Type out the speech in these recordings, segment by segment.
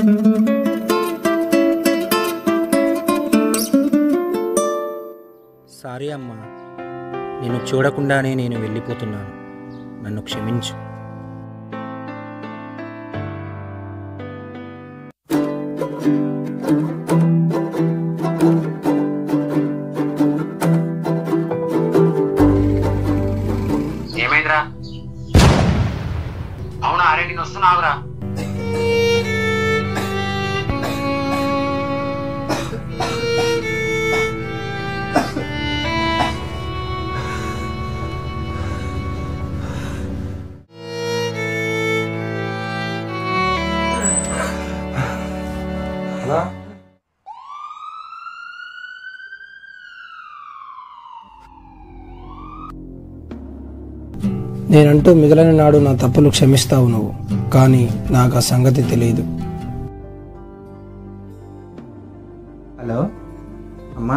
sorry అమ్మా నేను చూడకుండానే నేను వెళ్ళిపోతున్నాను నన్ను క్షమించు ఏమైందిరా అవునా అరే నేను వస్తున్నావురా నేనంటూ మిగిలిన నాడు నా తప్పులు క్షమిస్తావు నువ్వు కానీ నాకు ఆ సంగతి తెలియదు హలో అమ్మా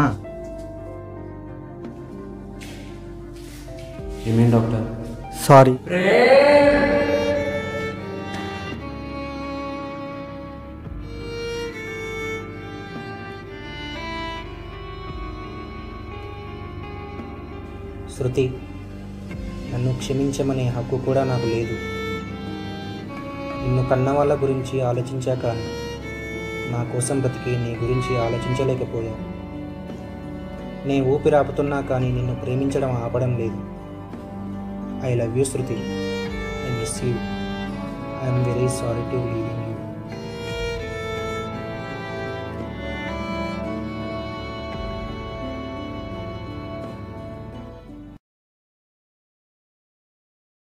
ఏమేం డాక్టర్ సారీ శృతి నన్ను క్షమించమనే హక్కు కూడా నాకు లేదు నిన్ను కన్న వాళ్ళ గురించి ఆలోచించాక నా కోసం బతికి నీ గురించి ఆలోచించలేకపోయా నే ఊపిరి ఆపుతున్నా కానీ నిన్ను ప్రేమించడం ఆపడం లేదు I love you Shruti I miss you I'm very sorry to leaving